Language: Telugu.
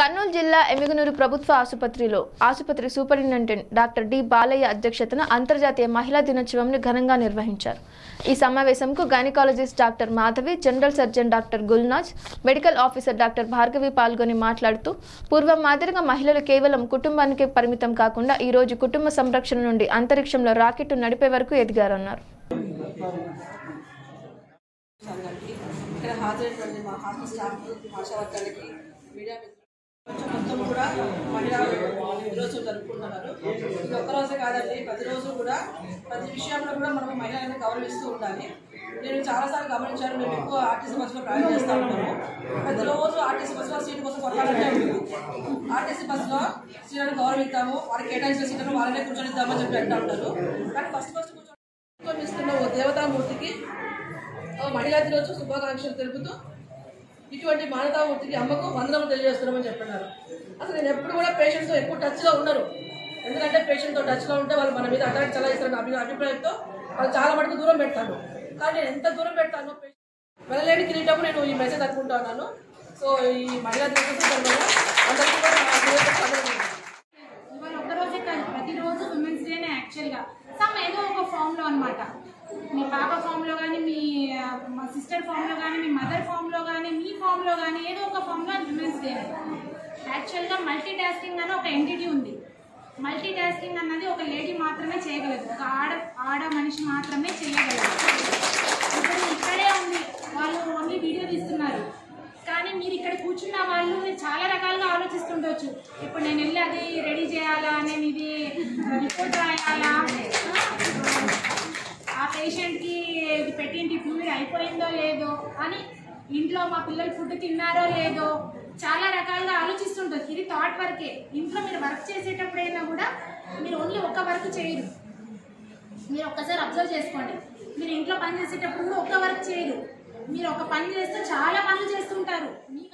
కర్నూలు జిల్లా ఎమిగనూరు ప్రభుత్వ ఆసుపత్రిలో ఆసుపత్రి సూపరింటెండెంట్ డాక్టర్ డి బాలయ్య అధ్యక్షతన అంతర్జాతీయ మహిళా దినోత్సవంను ఘనంగా నిర్వహించారు ఈ సమావేశంకు gynaecologist doctor Madhavi general surgeon doctor Gulnaz medical officer doctor Bhargavi పాల్గొని మాట్లాడుతూ పూర్వం మాదిరిగా మహిళలు కేవలం కుటుంబానికే పరిమితం కాకుండా ఈ రోజు కుటుంబ సంరక్షణ నుండి అంతరిక్షంలో రాకెట్ నడిపే వరకు ఎదిగారన్నారు సంఘానికి ఇక్కడ హాజరైనటువంటి మా హాస్టల్ స్టాఫ్ ఆశా వర్గాలకి మీడియా మిత్రులు మొత్తం కూడా మహిళా రోజు జరుపుకుంటున్నారు ఇది ఒక్కరోజే కాదండి ప్రతిరోజు కూడా ప్రతి విషయంలో కూడా మనం మహిళలను గౌరవిస్తూ ఉండాలి నేను చాలాసార్లు గమనించాను మేము ఎక్కువ ఆర్టీసీ బస్సులో ప్రయాణం చేస్తూ ఉంటాము ప్రతిరోజు ఆర్టీసీ బస్సులో సీటు కోసం కొట్టాలంటే ఉంటుంది ఆర్టీసీ బస్సులో సీట్లను గౌరవిస్తాము వారికి కేటాయించిన సీట్లను వాళ్ళనే కూర్చొనిద్దామని చెప్పి అంటూ ఉంటారు కానీ ఫస్ట్ ఫస్ట్ కూర్చొని ఇస్తున్న ఓ దేవతామూర్తికి ఓ మహిళా దినోత్సవ శుభాకాంక్షలు తెలుపుతూ ఇటువంటి మానవతామూర్తికి అమ్మకు వందనము తెలియజేస్తున్నామని చెప్పన్నారు అసలు నేను ఎప్పుడు కూడా పేషెంట్తో ఎక్కువ టచ్లో ఉండరు ఎందుకంటే పేషెంట్తో టచ్లో ఉంటే వాళ్ళు మన మీద అటాక్ చలాయిస్తారని అభి అభిప్రాయంతో వాళ్ళు చాలా మటుకు దూరం పెడతాను కానీ నేను ఎంత దూరం పెడతాను వెళ్ళలేని కిరీటము నేను ఈ మెసేజ్ అనుకుంటా ఉన్నాను సో ఈ మహిళా దినోత్సవం సందర్భంగా అందరికీ కూడా నా హృదయపూర్వక అభినందనలు. ఇవాళ ఒక్కరోజే కాదు ప్రతిరోజు ఉమెన్స్ డేనే యాక్చువల్గా సమ్ ఏదో ఒక ఫామ్లో అనమాట మీ పాప ఫామ్లో కానీ మీ ఆ, మా సిస్టర్ ఫామ్లో కానీ మీ మదర్ ఫామ్లో కానీ మీ ఫామ్లో కానీ ఏదో ఒక ఫామ్లో ఉమెన్స్ డే యాక్చువల్గా మల్టీ టాస్కింగ్ అని ఒక ఎంటిటీ ఉంది మల్టీ టాస్కింగ్ అన్నది ఒక లేడీ మాత్రమే చేయగలదు ఒక ఆడ ఆడ మనిషి మాత్రమే చేయగలదు ఇప్పుడు ఇక్కడే ఉంది వాళ్ళు ఓన్లీ వీడియో తీస్తున్నారు కానీ మీరు ఇక్కడ కూర్చున్న వాళ్ళు చాలా రకాలుగా ఆలోచిస్తుండొచ్చు ఇప్పుడు నేను వెళ్ళి అది రెడీ చేయాలా నేను ఇది రిపోర్ట్ రాయాలా ఆ పేషెంట్కి ఇది పెట్టింటి ఫ్లూయిడ్ అయిపోయిందో లేదో అని ఇంట్లో మా పిల్లలు ఫుడ్ తిన్నారో లేదో చాలా రకాలుగా ఆలోచిస్తుంటారు ఇది థాట్ వర్కే ఇంట్లో మీరు వర్క్ చేసేటప్పుడైనా కూడా మీరు ఓన్లీ ఒక వర్క్ చేయరు మీరు ఒక్కసారి అబ్జర్వ్ చేసుకోండి మీరు ఇంట్లో పని చేసేటప్పుడు కూడా ఒక్క వర్క్ చేయరు మీరు ఒక పని చేస్తే చాలా పనులు చేస్తుంటారు మీకు